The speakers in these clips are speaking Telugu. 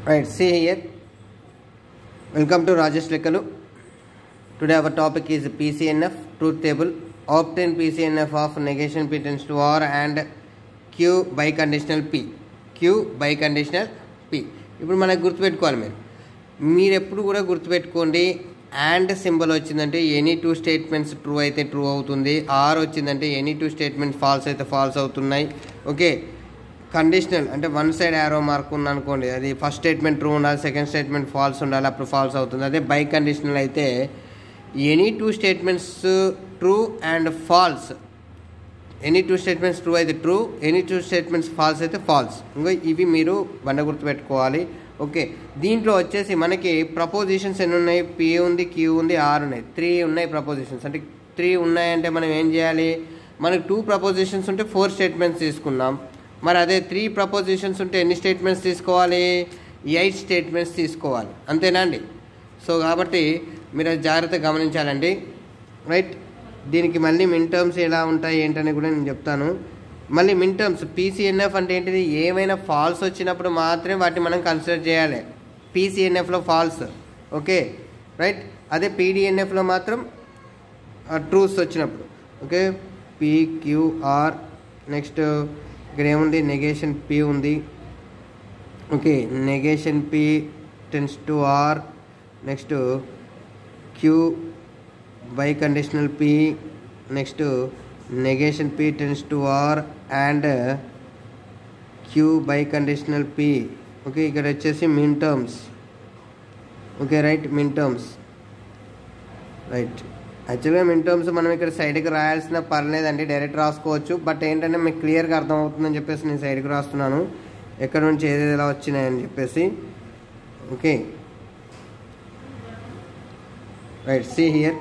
Right, see here. Welcome to Rajesh Lekalu. Today our topic is PCNF, truth table. Obtain PCNF of negation P tends to R and Q by conditional P. Q by conditional P. ఇప్పుడు మనకు గుర్తుపెట్టుకోవాలి మీరు మీరు ఎప్పుడు కూడా గుర్తుపెట్టుకోండి అండ్ సింబల్ వచ్చిందంటే ఎనీ టూ స్టేట్మెంట్స్ ట్రూ అయితే ట్రూ అవుతుంది ఆర్ వచ్చిందంటే ఎనీ టూ స్టేట్మెంట్స్ ఫాల్స్ అయితే ఫాల్స్ అవుతున్నాయి ఓకే కండిషనల్ అంటే వన్ సైడ్ యారో మార్క్ ఉంది అనుకోండి అది ఫస్ట్ స్టేట్మెంట్ ట్రూ ఉండాలి సెకండ్ స్టేట్మెంట్ ఫాల్స్ ఉండాలి అప్పుడు ఫాల్స్ అవుతుంది అదే బై కండిషనల్ అయితే any two statements true and false any two statements true అయితే true any two statements false అయితే ఫాల్స్ ఇంకో ఇవి మీరు బండ గుర్తుపెట్టుకోవాలి ఓకే దీంట్లో వచ్చేసి మనకి ప్రపోజిషన్స్ ఎన్ని ఉన్నాయి పి ఉంది క్యూ ఉంది ఆర్ ఉన్నాయి త్రీ ఉన్నాయి ప్రపోజిషన్స్ అంటే త్రీ ఉన్నాయంటే మనం ఏం చేయాలి మనకు టూ ప్రపోజిషన్స్ ఉంటే ఫోర్ స్టేట్మెంట్స్ తీసుకున్నాం మరి అదే త్రీ ప్రపోజిషన్స్ ఉంటే ఎన్ని స్టేట్మెంట్స్ తీసుకోవాలి ఎయిట్ స్టేట్మెంట్స్ తీసుకోవాలి అంతేనా అండి సో కాబట్టి మీరు అది జాగ్రత్తగా గమనించాలండి రైట్ దీనికి మళ్ళీ మిన్ టర్మ్స్ ఎలా ఉంటాయి ఏంటని కూడా నేను చెప్తాను మళ్ళీ మిన్ టర్మ్స్ పీసీఎన్ఎఫ్ అంటే ఏంటిది ఏమైనా ఫాల్స్ వచ్చినప్పుడు మాత్రమే వాటిని మనం కన్సిడర్ చేయాలి పీసీఎన్ఎఫ్లో ఫాల్స్ ఓకే రైట్ అదే పీడిఎన్ఎఫ్లో మాత్రం ట్రూస్ వచ్చినప్పుడు ఓకే పీక్యూఆర్ నెక్స్ట్ ఇక్కడ ఏముంది నెగేషన్ పి ఉంది okay negation P tends to R next Q biconditional P next negation P tends to R and Q biconditional P okay ఇక్కడ వచ్చేసి minterms okay right minterms right యాక్చువల్గా మిన్ టర్మ్స్ మనం ఇక్కడ సైడ్కి రాయాల్సిన పర్లేదండి డైరెక్ట్ రాసుకోవచ్చు బట్ ఏంటంటే మీకు క్లియర్గా అర్థమవుతుందని చెప్పేసి నేను సైడ్కి రాస్తున్నాను ఎక్కడ నుంచి ఏదేది ఎలా వచ్చినాయని చెప్పేసి okay right see here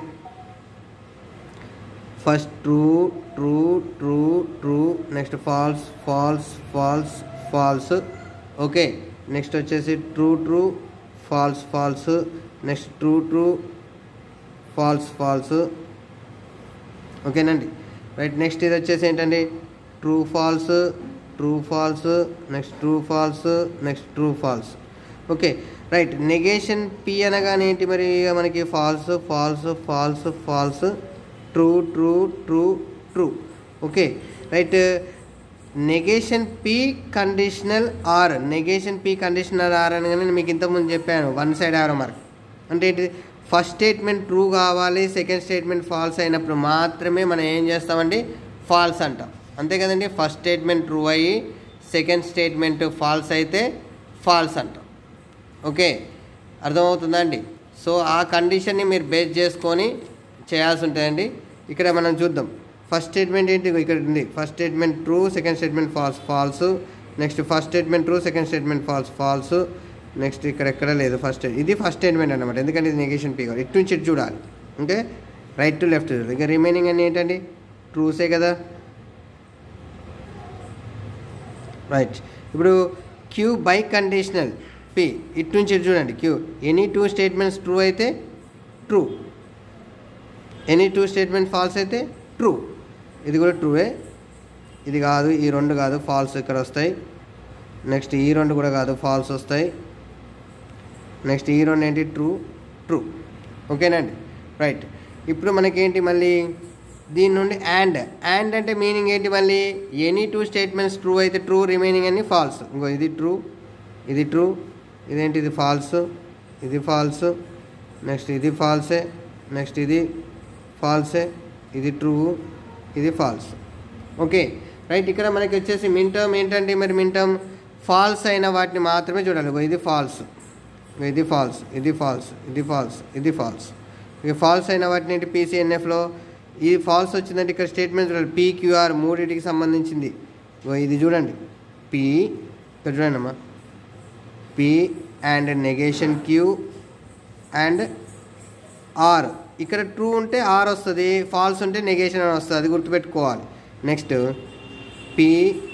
first true true true true next false false false false okay next వచ్చేసి true true false false next true true false false ఓకేనండి రైట్ నెక్స్ట్ ఇది వచ్చేసి ఏంటండి true false true false next true false next true false okay right negation P అనగానే ఏంటి మరి ఇక మనకి false false false false true true true true okay right negation P conditional R negation P conditional R అనగానే నేను మీకు ఇంతకుముందు చెప్పాను వన్ సైడ్ ఆరో మార్క్ అంటే ఏంటి ఫస్ట్ స్టేట్మెంట్ ట్రూ కావాలి సెకండ్ స్టేట్మెంట్ ఫాల్స్ అయినప్పుడు మాత్రమే మనం ఏం చేస్తామండి ఫాల్స్ అంటాం అంతే కదండి ఫస్ట్ స్టేట్మెంట్ ట్రూ అయ్యి సెకండ్ స్టేట్మెంట్ ఫాల్స్ అయితే ఫాల్స్ అంటాం ఓకే అర్థమవుతుందా అండి సో ఆ కండిషన్ని మీరు బేస్ చేసుకొని చేయాల్సి ఉంటుందండి ఇక్కడ మనం చూద్దాం ఫస్ట్ స్టేట్మెంట్ ఏంటి ఇక్కడ ఉంది first statement true second statement false false next first statement true second statement false false next ఇక్కడ ఎక్కడ లేదు ఫస్ట్ ఇది ఫస్ట్ స్టేట్మెంట్ అనమాట ఎందుకంటే ఇది నెగేషన్ పీ కావాలి ఇటు నుంచి ఇటు చూడాలి ఓకే రైట్ టు లెఫ్ట్ ఇంకా రిమైనింగ్ అన్ని ఏంటండి ట్రూసే కదా రైట్ ఇప్పుడు క్యూ బై కండిషనల్ పి ఇటు నుంచి ఇటు చూడండి Q any two statements true అయితే true any two statement false అయితే ట్రూ ఇది కూడా ట్రూవే ఇది కాదు ఈ రెండు కాదు ఫాల్స్ ఇక్కడ వస్తాయి నెక్స్ట్ ఈ రెండు కూడా కాదు ఫాల్స్ వస్తాయి నెక్స్ట్ ఈ రెండు ఏంటి ట్రూ ట్రూ ఓకేనండి రైట్ ఇప్పుడు మనకేంటి మళ్ళీ దీని నుండి అండ్ అండ్ అంటే మీనింగ్ ఏంటి మళ్ళీ ఎనీ టూ స్టేట్మెంట్స్ ట్రూ అయితే ట్రూ రిమైనింగ్ అన్ని ఫాల్స్ ఇంకో ఇది ట్రూ ఇది ట్రూ ఇదేంటి ఇది ఫాల్స్ ఇది ఫాల్స్ నెక్స్ట్ ఇది ఫాల్సే నెక్స్ట్ ఇది ఫాల్సే ఇది ట్రూ ఇది ఫాల్స్ ఓకే రైట్ ఇక్కడ మనకి వచ్చేసి మిన్ టర్మ్ ఏంటంటే మరి మిన్ టర్మ్ ఫాల్స్ అయిన వాటిని మాత్రమే చూడాలి ఇది ఫాల్స్ ఇది ఫాల్స్ ఇది ఫాల్స్ ఇది ఫాల్స్ ఇది ఫాల్స్ ఇక ఫాల్స్ అయిన వాటిని ఏంటి పీసీఎన్ఎఫ్లో ఇది ఫాల్స్ వచ్చిందంటే ఇక్కడ స్టేట్మెంట్ చూడాలి పీక్యూఆర్ మూడింటికి సంబంధించింది ఇది చూడండి పీ ఇక్కడ చూడండి అమ్మా P and negation Q and R ఇక్కడ ట్రూ ఉంటే ఆర్ వస్తుంది ఫాల్స్ ఉంటే నెగేషన్ అని వస్తుంది అది గుర్తుపెట్టుకోవాలి next P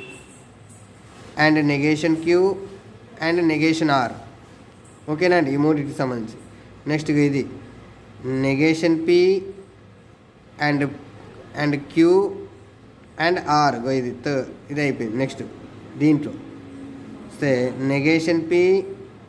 and negation Q and negation R ఓకేనండి ఈ మూడింటికి సంబంధించి నెక్స్ట్ ఇది negation P and and Q and R ఇది ఇది అయిపోయింది నెక్స్ట్ దీంట్లో వస్తే negation P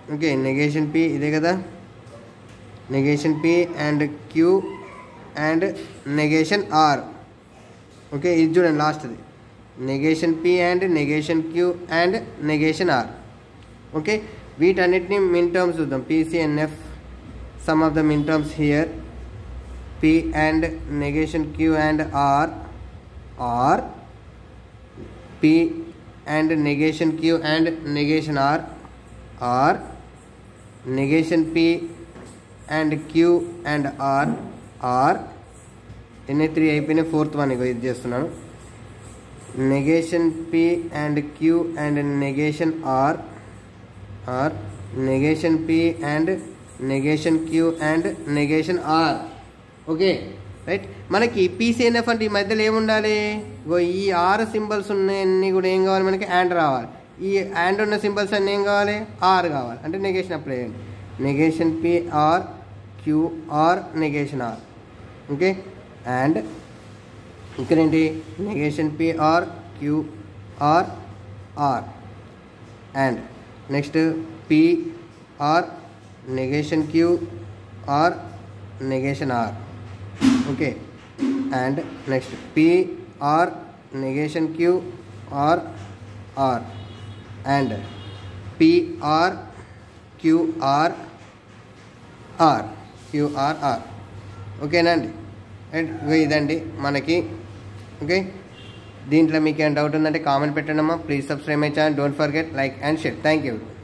okay negation P ఇదే కదా negation P and Q and negation R okay ఇది చూడండి లాస్ట్ది negation P and negation Q and negation R okay వీటన్నిటిని మిన్ టర్మ్స్ చూద్దాం PCNF sum of the minterms here P and negation Q and R or P and negation Q and negation R or negation P and Q and R or ఎన్ని త్రీ అయిపోయినాయి ఫోర్త్ వన్ ఇగో ఇది చేస్తున్నాను negation P and Q and negation R or negation P and negation Q and negation R okay right మనకి పీసీఎన్ఎఫ్ అంటే ఈ మధ్యలో ఏముండాలి ఇగో ఈ ఆర్ సింబల్స్ ఉన్నాయన్నీ కూడా ఏం కావాలి మనకి యాండ్ రావాలి ఈ యాండ్ ఉన్న సింబల్స్ అన్నీ ఏం కావాలి ఆర్ కావాలి అంటే నెగేషన్ అప్లై చేయండి negation P or Q or negation R okay and ఇక్కడ ఏంటి negation P or Q or R and next P or negation Q or negation R okay and next P or negation Q or R and P or Q or R Q or R ఓకేనా అండి అండ్ ఇదండి మనకి ఓకే దీంట్లో మీకు ఏమైనా డౌట్ ఉందంటే కామెంట్ పెట్టండి అమ్మా please subscribe my channel don't forget like and share thank you